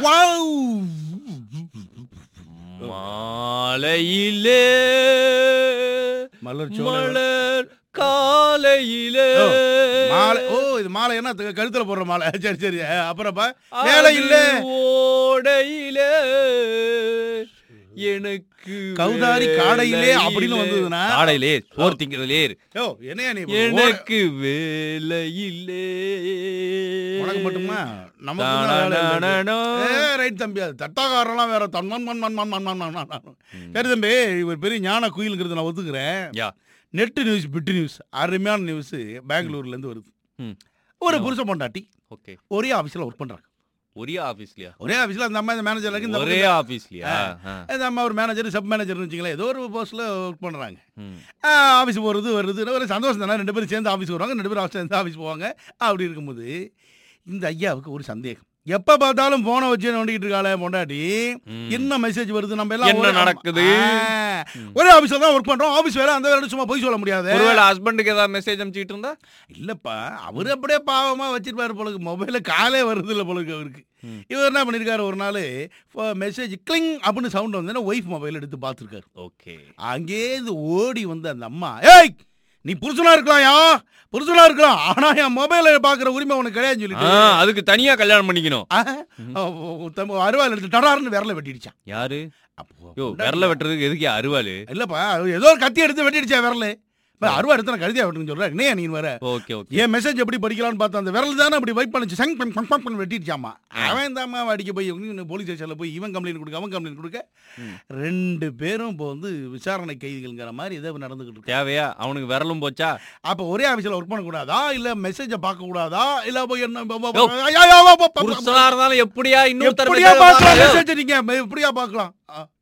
Wow. மாலையிலே மலர் சோலை மலர் காலையிலே ஓ, மாலை ஓ இது மாலை என்ன து- கழுத்துல போடுற மாலை சரி சரி அஹ், அப்புறப்பா வேலை இல்ல அது ஓடையிலே எனக்கு கௌதாரி காடையிலே வேலை அப்படின்னு இல்லை. வந்ததுன்னா? காடையிலே சோறு திங்கிறதுலே இரு. யோ என்னையா நீ ஓட- எனக்கு வேலை இல்லே உனக்கு மட்டுமா நமக்கு தான் வேலை இல்லை. தானனனனனோ. ஏ ரைட் தம்பி அது தட்டாக்காரெல்லாம் வேற தன்மன் மன் மன் மன் மன் மன் மன் மன் மன். சரி தம்பி இவர் பெரிய ஞான குயிலுங்கிறது நான் ஒத்துக்கிறேன் yeah net news bit news அருமையான நியூஸ் பெங்களூர்ல இருந்து வருது ம். ஒரு புருஷ பொண்டாட்டி ஓகே ஒரே ஆபீஸ்ல ஒர்க் பண்றாங்க ஒரே ஆபீஸ்லயா ஒரே ஆபீஸ்ல அந்த அம்மா இந்த மேனேஜர் இருக்கு இந்த ஒரே பக்கம் ஆபீஸ்லயா ஆ. இந்த அம்மா ஒரு மேனேஜர் சப் மேனேஜர்னு வச்சுங்களேன் ஏதோ ஒரு போஸ்ட்ல ஒர்க் பண்றாங்க ம். ஆஃபீஸ் போகிறது வருது ஒரு சந்தோஷம் தானே ரெண்டு பேரும் சேர்ந்து ஆஃபீஸ் வருவாங்க ரெண்டு பேரும் சேர்ந்து ஆஃபீஸ் போவாங்க அப்படி இருக்கும்போது இந்த ஐயாவுக்கு ஒரு சந்தேகம் எப்போ பார்த்தாலும் ஃபோனை வச்சு நோண்டிக்கிட்டு இருக்காளே பொண்டாட்டி ம். என்ன மெசேஜ் வருது நம்ம எல்லாம் என்ன ஒரே- நடக்குது? ஆ, ஒரே ஆஃபீஸில் தான் ஒர்க் பண்ணுறோம் ஆஃபீஸ் வேலை அந்த வேலை சும்மா போய் சொல்ல முடியாது ஒருவேளை ஹஸ்பண்டுக்கு ஏதாவது மெசேஜ் அனுப்பிச்சிட்டு இருந்தா இல்லப்பா அவர் அப்படியே பாவமா வச்சிருப்பாரு போலுக்கு மொபைலில் காலே வருது இல்லை போலுக்கு அவருக்கு ம். இவர் என்ன பண்ணியிருக்காரு ஒரு நாள் மெசேஜ் கிளிங் அப்படின்னு சவுண்ட் வந்தோன்னா ஒய்ஃப் மொபைல் எடுத்து பார்த்துருக்காரு ஓகே அங்கேருந்து ஓடி வந்த அந்த அம்மா ஏய் நீ புருஷனா இருக்கலாம்யா புருஷனா இருக்கலாம் ஆனா என் மொபைல பாக்குற உரிமை உனக்கு கிடையாதுன்னு சொல்லிட்டு அதுக்கு தனியா கல்யாணம் பண்ணிக்கணும் அருவாள் எடுத்து டடார்னு விரல வெட்டிடுச்சான் யாரு அப்போ யோ விரல வெட்டுறதுக்கு எதுக்கு அருவாளு இல்லப்பா ஏதோ ஒரு கத்தி எடுத்து வெட்டிடுச்சா விரல இப்ப அருவா எடுத்து நான் கழுதியா வெட்டுன்னு சொல்றேன் நீ நீ வர ஓகே ஓகே என் மெசேஜ் எப்படி படிக்கலாம்னு பார்த்தா அந்த விரல் தானே அப்படி வைப் பண்ணிச்சு சங் பங் பங் பங் பண்ணி வெட்டிடுச்சாமா அவன் தாம்மா அடிக்க போய் போலீஸ் ஸ்டேஷன்ல போய் இவன் கம்ப்ளைண்ட் கொடுக்க அவன் கம்ப்ளைண்ட் கொடுக்க ம். ரெண்டு பேரும் இப்போ வந்து விசாரணை கைதிகள்ங்கிற மாதிரி ஏதோ நடந்துகிட்டு இருக்கு தேவையா அவனுக்கு விரலும் போச்சா அப்ப ஒரே ஆபீஸ்ல ஒர்க் பண்ண கூடாதா இல்ல மெசேஜ பார்க்க கூடாதா இல்ல போய் என்ன ப- ப- யோ, ஐயா, ஐயா, ப- ப- ப- புருஷனா இருந்தாலும் எப்படியா இன்னொருத்தர் எப்படியா message பார்க்கலாம் பார்க்கலாம்? மெசேஜ் நீங்க எப்படியா பார்க்கலாம் ஆ.